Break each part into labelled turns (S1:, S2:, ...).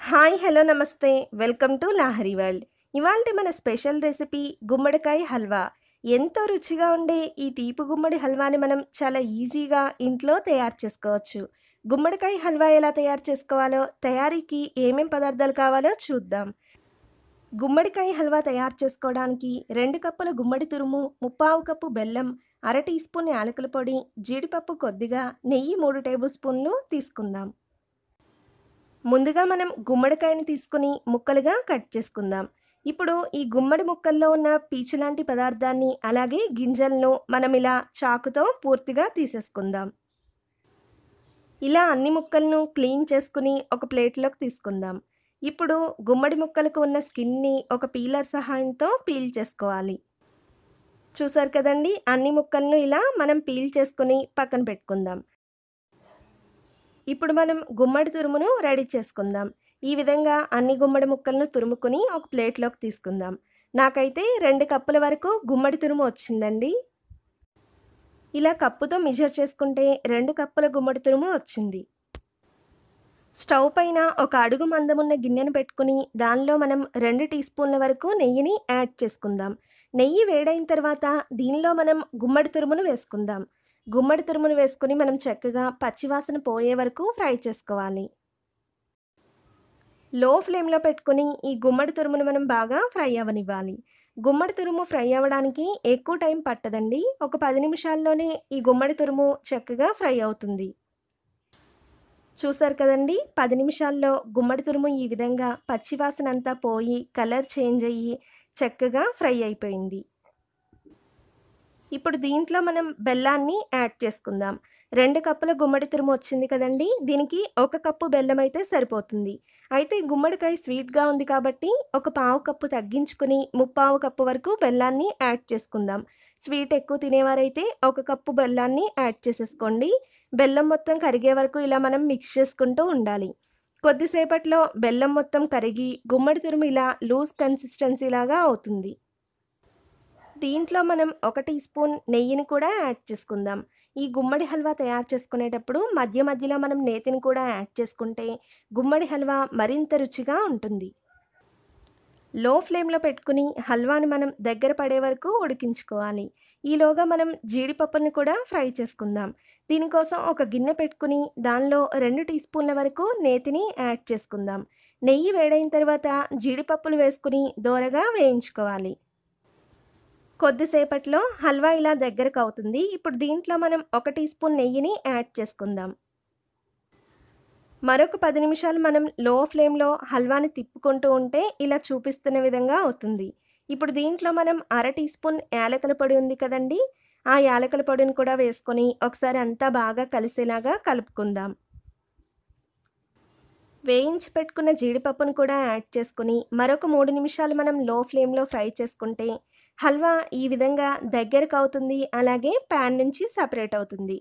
S1: hi hello నమస్తే welcome to Lahari world ఇవాళ మన స్పెషల్ రెసిపీ గుమ్మడికాయ హల్వా ఎంతో రుచిగా ఉండే ఈ తీపి గుమ్మడి హల్వాని మనం చాలా ఈజీగా ఇంట్లో తయారు చేసుకోవచ్చు గుమ్మడికాయ హల్వా ఎలా తయారు చేసుకోవాలో తయారీకి ఏమేం పదార్థాలు కావాలో చూద్దాం గుమ్మడికాయ హల్వా తయారు చేసుకోవడానికి రెండు కప్పుల గుమ్మడి తురుము ముప్పావు కప్పు బెల్లం అర టీ స్పూన్ యాలకుల పొడి జీడిపప్పు కొద్దిగా నెయ్యి మూడు టేబుల్ స్పూన్లు తీసుకుందాం ముందుగా మనం గుమ్మడికాయని తీసుకుని ముక్కలుగా కట్ చేసుకుందాం ఇప్పుడు ఈ గుమ్మడి ముక్కల్లో ఉన్న పీచు లాంటి పదార్థాన్ని అలాగే గింజలను మనం ఇలా చాకుతో పూర్తిగా తీసేసుకుందాం ఇలా అన్ని ముక్కలను క్లీన్ చేసుకుని ఒక ప్లేట్లోకి తీసుకుందాం ఇప్పుడు గుమ్మడి ముక్కలకు ఉన్న స్కిన్ని ఒక పీలర్ సహాయంతో పీల్ చేసుకోవాలి చూసారు కదండి అన్ని ముక్కలను ఇలా మనం పీల్ చేసుకుని పక్కన పెట్టుకుందాం ఇప్పుడు మనం గుమ్మడి తురుమును రెడీ చేసుకుందాం ఈ విధంగా అన్ని గుమ్మడి ముక్కలను తురుముకుని ఒక ప్లేట్లోకి తీసుకుందాం నాకైతే రెండు కప్పుల వరకు గుమ్మడి తురుము వచ్చిందండి ఇలా కప్పుతో మెజర్ చేసుకుంటే రెండు కప్పుల గుమ్మడి తురుము వచ్చింది స్టవ్ పైన ఒక అడుగు మందమున్న గిన్నెను పెట్టుకుని దానిలో మనం రెండు టీ స్పూన్ల వరకు నెయ్యిని యాడ్ చేసుకుందాం నెయ్యి వేడైన తర్వాత దీనిలో మనం గుమ్మడి తురుమును వేసుకుందాం గుమ్మడి తురుమును వేసుకుని మనం చక్కగా పచ్చివాసన పోయే వరకు ఫ్రై చేసుకోవాలి లో ఫ్లేమ్లో పెట్టుకుని ఈ గుమ్మడి తురుమును మనం బాగా ఫ్రై అవ్వనివ్వాలి గుమ్మడి తురుము ఫ్రై అవ్వడానికి ఎక్కువ టైం పట్టదండి ఒక పది నిమిషాల్లోనే ఈ గుమ్మడి తురుము చక్కగా ఫ్రై అవుతుంది చూసారు కదండి పది నిమిషాల్లో గుమ్మడి తురుము ఈ విధంగా పచ్చివాసన అంతా పోయి కలర్ చేంజ్ అయ్యి చక్కగా ఫ్రై అయిపోయింది ఇప్పుడు దీంట్లో మనం బెల్లాన్ని యాడ్ చేసుకుందాం రెండు కప్పుల గుమ్మడి తురుము వచ్చింది కదండి దీనికి ఒక కప్పు బెల్లం అయితే సరిపోతుంది అయితే గుమ్మడికాయ స్వీట్గా ఉంది కాబట్టి ఒక పావు కప్పు తగ్గించుకుని ముప్పావు కప్పు వరకు బెల్లాన్ని యాడ్ చేసుకుందాం స్వీట్ ఎక్కువ తినేవారైతే ఒక కప్పు బెల్లాన్ని యాడ్ చేసేసుకోండి బెల్లం మొత్తం కరిగే వరకు ఇలా మనం మిక్స్ చేసుకుంటూ ఉండాలి కొద్దిసేపట్లో బెల్లం మొత్తం కరిగి గుమ్మడి తురుము ఇలా లూజ్ కన్సిస్టెన్సీ లాగా అవుతుంది దీంట్లో మనం ఒక టీ స్పూన్ నెయ్యిని కూడా యాడ్ చేసుకుందాం ఈ గుమ్మడి హల్వా తయారు చేసుకునేటప్పుడు మధ్య మధ్యలో మనం నేతిని కూడా యాడ్ చేసుకుంటే గుమ్మడి హల్వా మరింత రుచిగా ఉంటుంది లో ఫ్లేమ్లో పెట్టుకుని హల్వాని మనం దగ్గర పడే వరకు ఉడికించుకోవాలి ఈలోగా మనం జీడిపప్పుని కూడా ఫ్రై చేసుకుందాం దీనికోసం ఒక గిన్నె పెట్టుకుని దానిలో రెండు టీ స్పూన్ల వరకు నేతిని యాడ్ చేసుకుందాం నెయ్యి వేడైన తర్వాత జీడిపప్పులు వేసుకుని దోరగా వేయించుకోవాలి కొద్దిసేపట్లో హల్వా ఇలా దగ్గరకు అవుతుంది ఇప్పుడు దీంట్లో మనం ఒక టీ స్పూన్ నెయ్యిని యాడ్ చేసుకుందాం మరొక పది నిమిషాలు మనం లో ఫ్లేమ్లో హల్వాని తిప్పుకుంటూ ఉంటే ఇలా చూపిస్తున్న విధంగా అవుతుంది ఇప్పుడు దీంట్లో మనం అర టీ స్పూన్ యాలకల పొడి ఉంది కదండి ఆ యాలకల పొడిని కూడా వేసుకొని ఒకసారి అంతా బాగా కలిసేలాగా కలుపుకుందాం వేయించి పెట్టుకున్న జీడిపప్పును కూడా యాడ్ చేసుకుని మరొక మూడు నిమిషాలు మనం లో ఫ్లేమ్లో ఫ్రై చేసుకుంటే హల్వా ఈ విధంగా దగ్గరకు అవుతుంది అలాగే ప్యాన్ నుంచి సపరేట్ అవుతుంది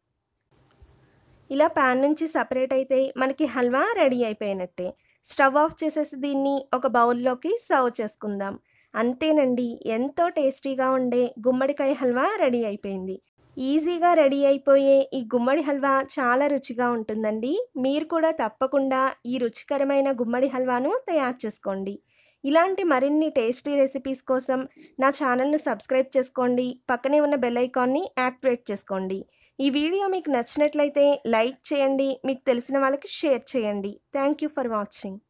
S1: ఇలా ప్యాన్ నుంచి సపరేట్ అయితే మనకి హల్వా రెడీ అయిపోయినట్టే స్టవ్ ఆఫ్ చేసేసి దీన్ని ఒక బౌల్లోకి సర్వ్ చేసుకుందాం అంతేనండి ఎంతో టేస్టీగా ఉండే గుమ్మడికాయ హల్వా రెడీ అయిపోయింది ఈజీగా రెడీ అయిపోయే ఈ గుమ్మడి హల్వా చాలా రుచిగా ఉంటుందండి మీరు కూడా తప్పకుండా ఈ రుచికరమైన గుమ్మడి హల్వాను తయారు చేసుకోండి ఇలాంటి మరిన్ని టేస్టీ రెసిపీస్ కోసం నా ఛానల్ను సబ్స్క్రైబ్ చేసుకోండి పక్కనే ఉన్న బెల్ ఐకాన్ని యాక్టివేట్ చేసుకోండి ఈ వీడియో మీకు నచ్చినట్లయితే లైక్ చేయండి మీకు తెలిసిన వాళ్ళకి షేర్ చేయండి థ్యాంక్ యూ ఫర్ వాచింగ్